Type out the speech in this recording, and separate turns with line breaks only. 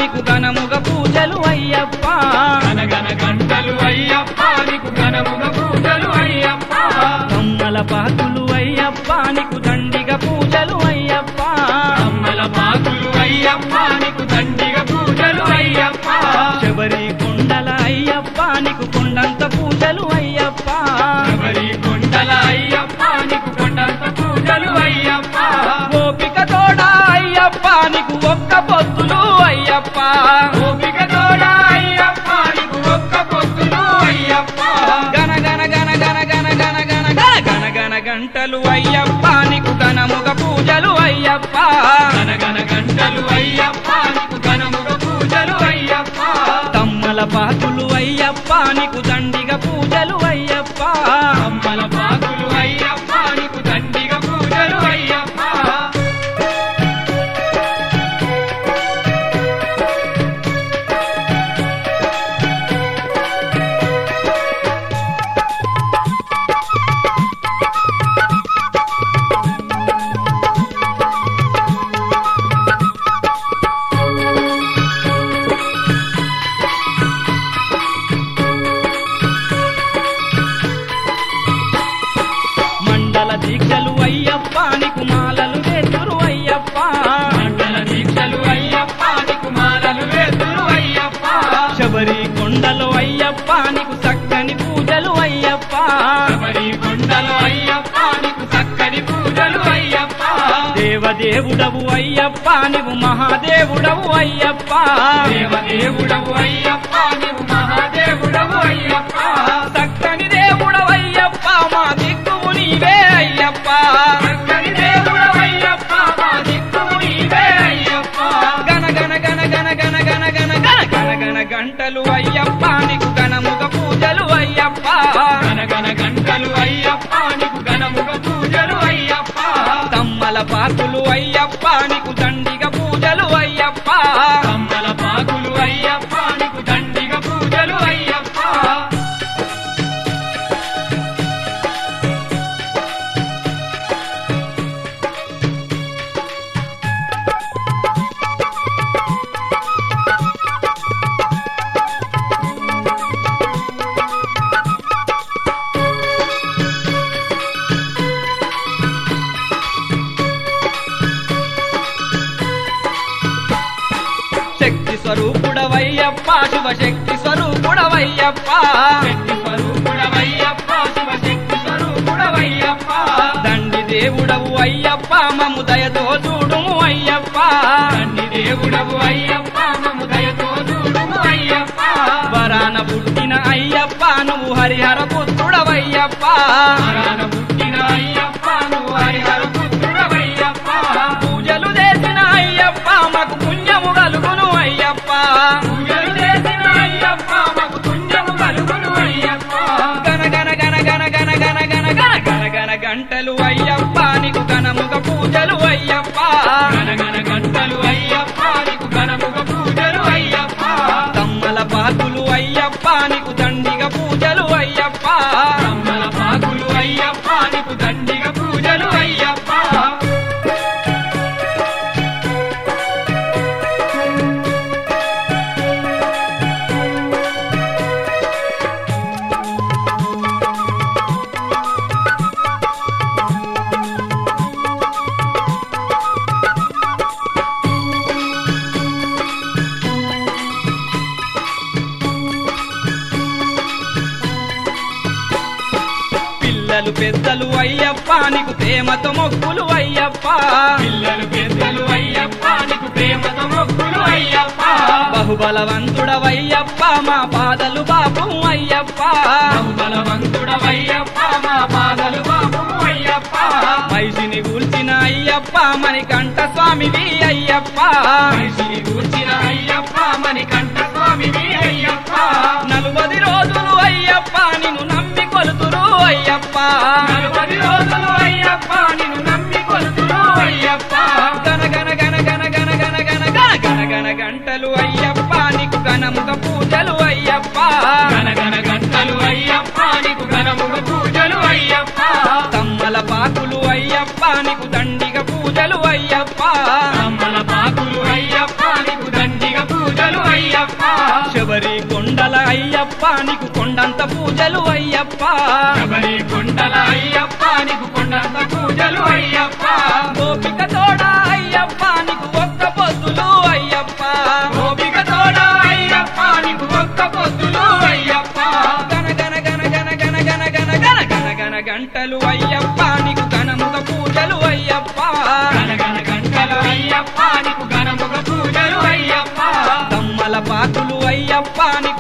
నీకు ఘనముగ పూజలు అయ్యప్ప
గనగన గంటలు అయ్యప్ప నీకు ఘనముగ పూజలు అయ్యప్ప
కమ్మల పాకులు అయ్యప్ప నీకు దండిగ పూజలు అయ్యప్ప
అమ్మల పాకులు అయ్యప్ప నీకు దండిగ పూజలు అయ్యప్ప
శబరి కొండల అయ్యప్ప నీకు కొండంత పూజలు అయ్యప్ప
శబరి కొండల అయ్యప్ప నీకు కొండంత పూజలు అయ్యప్ప
గోపిక తోడ అయ్యప్ప నీకు ఒక్క పొత్తులు అయ్యప్ప
గోపిక తోడ అయ్యప్ప నీకు ఒక్క పొత్తులు అయ్యప్ప
గన గన గన గన గన గన గన గన గన గన గంటలు అయ్యప్ప నీకు ఘనముగ పూజలు అయ్యప్ప
గనగన గంటలు అయ్యప్ప నీకు ఘనముగ పూజలు అయ్యప్ప
తమ్మల పాకులు అయ్యప్ప నీకు దండిగ పూజలు అయ్యప్ప
అమ్మల పాకులు అయ్యప్ప నీకు దండిగ పూజలు అయ్యప్ప
మండల దీక్షలు అయ్యప్ప నీకు మాలలు వేతురు అయ్యప్ప
మండల దీక్షలు అయ్యప్ప నీకు మాలలు వేతులు అయ్యప్ప
శబరి కొండలు అయ్యప్ప నీకు చక్కని పూజలు అయ్యప్ప
శబరి కొండలు అయ్యప్ప నీకు చక్కని పూజలు అయ్యప్ప
దేవదేవుడవు అయ్యప్ప నీవు మహాదేవుడవు అయ్యప్ప
దేవదేవుడవు అయ్యప్ప నీవు మహాదేవుడవు అయ్యప్ప
చక్కని దేవుడవు అయ్యప్ప మా దిక్కువు నీవే అయ్యప్ప
చక్కని దేవుడవు అయ్యప్ప మా దిక్కువు నీవే అయ్యప్ప
గన గన గన గన గన గన గన గన గన గన గంటలు అయ్యప్ప నీకు ఘనముగ పూజలు అయ్యప్ప
గనగన గంటలు అయ్యప్ప నీకు ఘనముగ పూజలు అయ్యప్ప
తమ్మల పాకులు అయ్యప్ప నీకు దండిగ పూజలు అయ్యప్ప
కమ్మల పాకులు అయ్యప్ప నీకు దండిగ పూజలు అయ్యప్ప
శక్తి స్వరూపుడవయ్యప్ప శివశక్తి స్వరూపుడవయ్యప్ప
శక్తి స్వరూపుడవయ్యప్ప శివశక్తి స్వరూపుడవయ్యప్ప
దండి దేవుడవు అయ్యప్ప మము దయతో చూడుము అయ్యప్ప
తండ్రి దేవుడవు అయ్యప్ప మము దయతో చూడుము అయ్యప్ప
వరాన పుట్టిన అయ్యప్ప నువ్వు హరిహర పుత్రుడవయ్యప్ప
వరాన పుట్టిన అయ్యప్ప నువ్వు హరిహర పుత్రుడవయ్యప్ప
పూజలు చేసిన అయ్యప్ప మాకు పుణ్యము కలుగును అయ్యప్ప
పూజలు చేసిన అయ్యప్ప మాకు పుణ్యము కలుగును అయ్యప్ప
గన గన గన గన గన గన గన గన గన గన గంటలు అయ్యప్ప నీకు ఘనముగ పూజలు అయ్యప్ప
గనగన గంటలు అయ్యప్ప నీకు ఘనముగ పూజలు అయ్యప్ప
తమ్మల పాకులు అయ్యప్ప నీకు దండిగ పూజలు అయ్యప్ప
కమ్మల పాకులు అయ్యప్ప నీకు దండిగ పూజలు అయ్యప్ప
పిల్లలు పెద్దలు అయ్యప్ప నీకు ప్రేమతో మొక్కులు అయ్యప్ప
పిల్లలు పెద్దలు అయ్యప్ప నీకు ప్రేమతో మొక్కులు అయ్యప్ప
బహుబలవంతుడవయ్యప్ప మా పాదలు బాపు అయ్యప్ప
బలవంతుడవయ్యప్ప మా పాదలు బాబు అయ్యప్ప
మైసిని కూల్చిన అయ్యప్ప మణికంఠ స్వామివి అయ్యప్ప
మనిషిని కూర్చిన అయ్యప్ప మణికంఠ స్వామివి అయ్యప్ప
నలుబది రోజులు అయ్యప్ప నిన్ను నమ్మి కొలుతురు అయ్యప్ప
నలభై రోజులు అయ్యప్ప నిన్ను నమ్మి కొలుతురు అయ్యప్ప
గన గన గన గన గన గన గన గన గన గన గంటలు అయ్యప్ప నీకు ఘనముగ పూజలు అయ్యప్ప
గనగన గంటలు అయ్యప్ప నీకు ఘనముగ పూజలు అయ్యప్ప
తమ్మల పాకులు అయ్యప్ప నీకు దండిగ పూజలు అయ్యప్ప
అమ్మల పాకులు అయ్యప్ప నీకు దండిగ పూజలు
శబరి కొండల అయ్యప్ప నీకు కొండంత పూజలు అయ్యప్ప
శబరి కొండల అయ్యప్ప నీకు కొండంత పూజలు అయ్యప్ప
గోపిక తోడ అయ్యప్ప నీకు ఒక్క పొద్దులు అయ్యప్ప
గోపిక తోడ అయ్యప్ప నీకు ఒక్క పొద్దులు అయ్యప్ప
గన గన గన గన గన గన గన గన గన గన గంటలు అయ్యప్ప నీకు ఘనముగ పూజలు అయ్యప్ప
గణగణ గంటలు అయ్యప్ప నీకు ఘనముగ పూజలు అయ్యప్ప
తమ్మల పాకులు అయ్యప్ప నీకు